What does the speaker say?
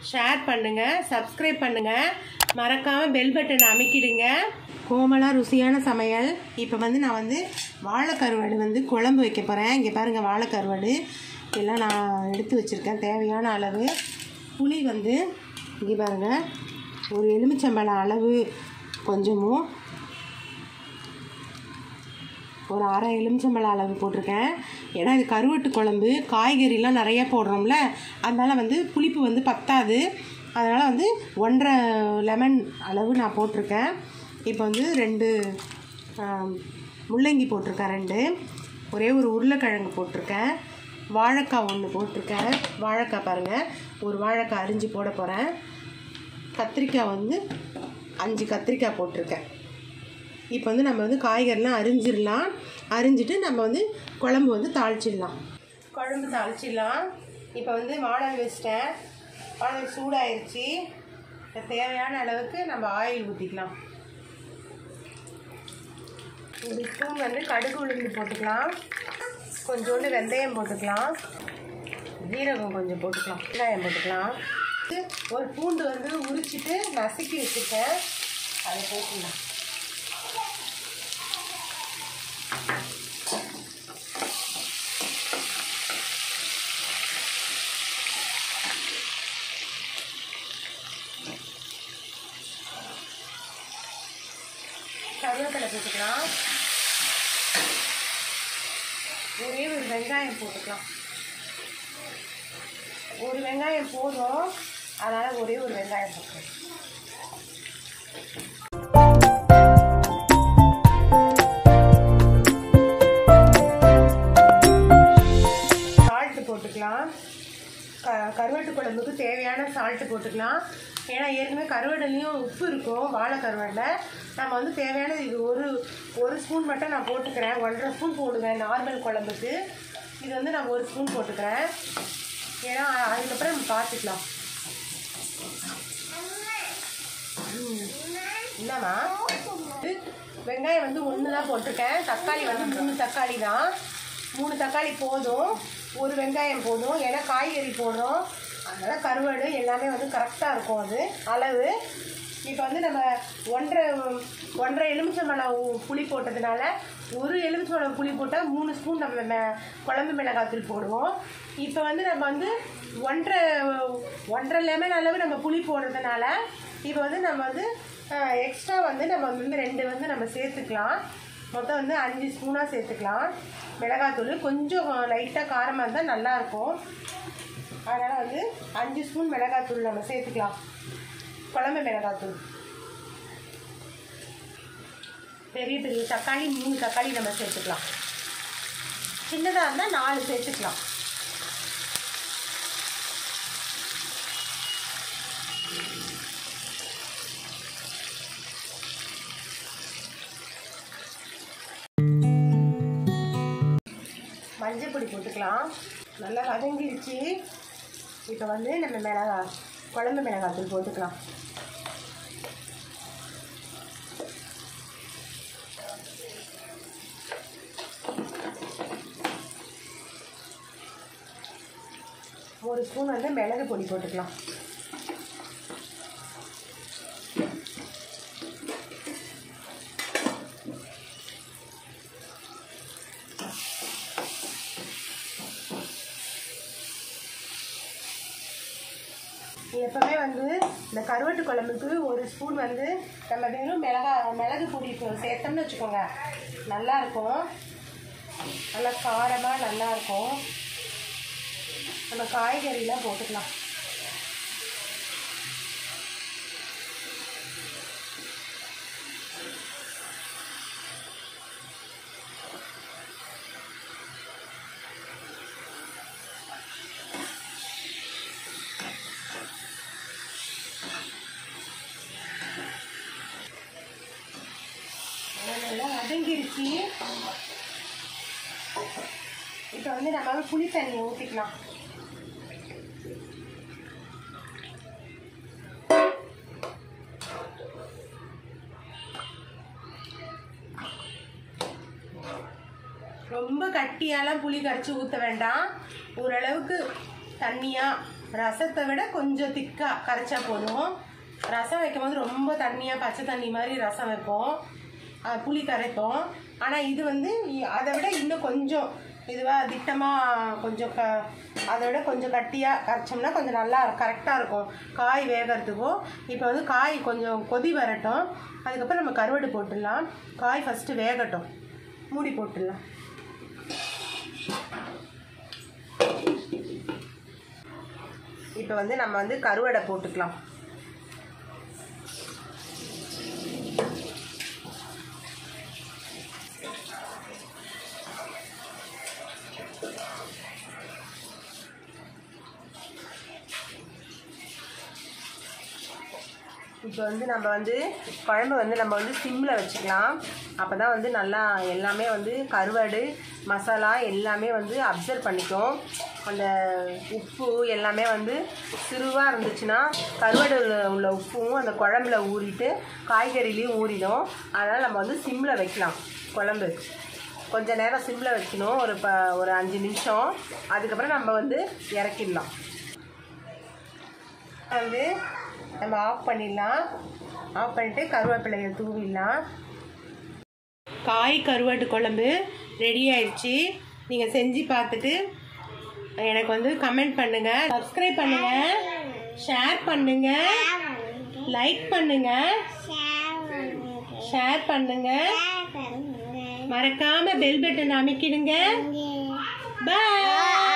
Share பண்ணுங்கள் subscribe பண்ணுங்கள் மறக்காமல் பெல் பட்டன் அமைக்கிடுங்க கோமலாக ருசியான சமையல் இப்போ வந்து நான் வந்து வாழைக்கருவாடு வந்து குழம்பு வைக்க போகிறேன் இங்கே பாருங்கள் வாழைக்கருவாடு எல்லாம் நான் எடுத்து வச்சுருக்கேன் தேவையான அளவு புளி வந்து இங்கே பாருங்கள் ஒரு எலுமிச்சம்பழம் அளவு கொஞ்சமும் ஒரு அரை எலுமிச்சம்பழம் அளவு போட்டிருக்கேன் ஏன்னா இது கருவட்டு குழம்பு காய்கறிலாம் நிறைய போடுறோம்ல அதனால் வந்து புளிப்பு வந்து பத்தாது அதனால் வந்து ஒன்றரை லெமன் அளவு நான் போட்டிருக்கேன் இப்போ வந்து ரெண்டு ஆம், முள்ளங்கி போட்டிருக்கேன் ரெண்டு ஒரே ஒரு உருளைக்கிழங்கு போட்டிருக்கேன் வாழைக்காய் ஒன்று போட்டிருக்கேன் வாழைக்காய் பாருங்கள் ஒரு வாழைக்காய் அரிஞ்சு போட போகிறேன் கத்திரிக்காய் வந்து அஞ்சு கத்திரிக்காய் போட்டிருக்கேன் இப்போ வந்து நம்ம வந்து காய்கறிலாம் அரிஞ்சிடலாம் அரிஞ்சிட்டு நம்ம வந்து குழம்பு வந்து தாளிச்சிடலாம் குழம்பு தாளிச்சிடலாம் இப்போ வந்து வானல் வச்சிட்டேன் வானல் சூடாயிருச்சு இப்ப தேவையான அளவுக்கு நம்ம ஆயில் ஊற்றிக்கலாம் ஒரு ஸ்பூன் வந்து கடுகு உளுந்து போட்டுக்கலாம் கொஞ்சோண்டு வெந்தயம் போட்டுக்கலாம் ஜீரகம் கொஞ்சம் போட்டுக்கலாம் வெங்காயம் போட்டுக்கலாம் ஒரு பூண்டு வந்து உரிச்சிட்டு நசுக்கி வச்சுருக்கேன் அதை போட்டுக்கலாம் கருவேப்பிலை போட்டுக்கலாம் ஒரே ஒரு வெங்காயம் போட்டுக்கலாம் ஒரு வெங்காயம் போதும் அதனால் ஒரே ஒரு வெங்காயம் போட்டுக்கலாம் சால்ட்டு போட்டுக்கலாம் க கருவாட்டு குழம்புக்கு தேவையான சால்ட்டு போட்டுக்கலாம் ஏன்னா ஏற்கனவே கருவாடுலேயும் உப்பு இருக்கும் வாழை கருவாடில் நம்ம வந்து தேவையான இது ஒரு ஒரு ஸ்பூன் மட்டும் நான் போட்டுக்கிறேன் ஒன்றரை ஸ்பூன் போடுவேன் நார்மல் குழம்புக்கு இது வந்து நான் ஒரு ஸ்பூன் போட்டுக்கிறேன் ஏன்னா அதுக்கப்புறம் நம்ம பார்த்துக்கலாம் ம். என்னம்மா வெங்காயம் வந்து ஒன்று தான் போட்டிருக்கேன் தக்காளி வந்து மூணு தக்காளி தான் மூணு தக்காளி போதும் ஒரு வெங்காயம் போதும் ஏன்னா காய்கறி போடுறோம் அதனால் கருவாடு எல்லாமே வந்து கரெக்டாக இருக்கும் அது அளவு இப்போ வந்து நம்ம ஒன்றரை ஒன்றரை எலுமிச்சம்பழம் உ- புளி போட்டதுனால ஒரு எலுமிச்சம்பழம் புளி போட்டால் மூணு ஸ்பூன் நம்ம மெ- குழம்பு மிளகாத்தூள் போடுவோம் இப்போ வந்து நம்ம வந்து ஒன்றரை ஒன்றரை லெமன் அளவு நம்ம புளி போடுறதுனால இப்போ வந்து நம்ம வந்து எக்ஸ்ட்ரா வந்து நம்ம வந்து ரெண்டு வந்து நம்ம சேர்த்துக்கலாம் மொத்தம் வந்து அஞ்சு ஸ்பூனாக சேர்த்துக்கலாம் மிளகாத்தூள் கொஞ்சம் லைட்டாக காரமாக இருந்தால் நல்லாயிருக்கும் அதனால் வந்து அஞ்சு ஸ்பூன் மிளகாத்தூள் நம்ம சேர்த்துக்கலாம் குழம்பு மிளகாத்தூள் பெரிய பெரிய தக்காளி மூணு தக்காளி நம்ம சேர்த்துக்கலாம் சின்னதாக இருந்தால் நாலு சேர்த்துக்கலாம் மஞ்சள் பொடி போட்டுக்கலாம் நல்லா வதங்கிடுச்சு இப்போ வந்து நம்ம மிளகா குழம்பு மிளகாத்தூள் போட்டுக்கலாம் ஒரு ஸ்பூன் வந்து மிளகு பொடி போட்டுக்கலாம் எப்பவுமே வந்து இந்த கருவாட்டு குழம்புக்கு ஒரு ஸ்பூன் வந்து நம்ம வெறும் மிளகா மிளகு பொடி இப்போ சேர்த்தோம்னு வச்சுக்கோங்க நல்லா இருக்கும் நல்லா காரமாக நல்லா இருக்கும் நம்ம காய்கறிலாம் போட்டுக்கலாம் நல்லா வதங்கிருச்சு இப்போ வந்து நம்ம வந்து புளி தண்ணி ஊற்றிக்கலாம் ரொம்ப கட்டியாலாம் புளி கரைச்சி ஊற்ற வேண்டாம் ஓரளவுக்கு தண்ணியாக ரசத்தை விட கொஞ்சம் திக்காக கரைச்சா போதும் ரசம் வைக்கும் போது ரொம்ப தண்ணியாக பச்சை தண்ணி மாதிரி ரசம் வைப்போம் அஹ் புளி கரைப்போம் ஆனால் இது வந்து இ- அதை விட இன்னும் கொஞ்சம் இதுவாக திட்டமாக கொஞ்சம் க அதை விட கொஞ்சம் கட்டியாக கரைச்சோம்னா கொஞ்சம் நல்லா கரெக்டாக இருக்கும் காய் வேகிறதுக்கும் இப்போ வந்து காய் கொஞ்சம் கொதி வரட்டும் அதுக்கப்புறம் நம்ம கருவாடு போட்டுடலாம் காய் ஃபஸ்ட்டு வேகட்டும் மூடி போட்டுடலாம் இப்போ வந்து நம்ம வந்து கருவாடை போட்டுக்கலாம் இப்போ வந்து நம்ம வந்து குழம்பு வந்து நம்ம வந்து சிம்மில் வச்சுக்கலாம் அப்போ தான் வந்து நல்லா எல்லாமே வந்து கருவாடு மசாலா எல்லாமே வந்து அப்சர்வ் பண்ணிக்கும் அந்த உப்பு எல்லாமே வந்து சிறுவாக இருந்துச்சுன்னா கருவாடுல உள்ள உப்பும் அந்த குழம்புல ஊறிட்டு காய்கறிலையும் ஊறிடும் அதனால் நம்ம வந்து சிம்மில் வைக்கலாம் குழம்பு கொஞ்ச நேரம் சிம்மில் வைக்கணும் ஒரு ப ஒரு அஞ்சு நிமிஷம் அதுக்கப்புறம் நம்ம வந்து இறக்கிடலாம் வந்து நம்ம ஆஃப் பண்ணிடலாம் ஆஃப் பண்ணிட்டு கருவேப்பிலையை தூவிடலாம் காய் கருவாட்டு குழம்பு ரெடி ஆயிடுச்சு நீங்கள் செஞ்சு பார்த்துட்டு எனக்கு வந்து கமெண்ட் பண்ணுங்கள் சப்ஸ்கிரைப் பண்ணுங்கள் ஷேர் பண்ணுங்கள் லைக் பண்ணுங்கள் ஷேர் பண்ணுங்கள் மறக்காம பெல் பட்டன் அமைக்கிடுங்க பாய்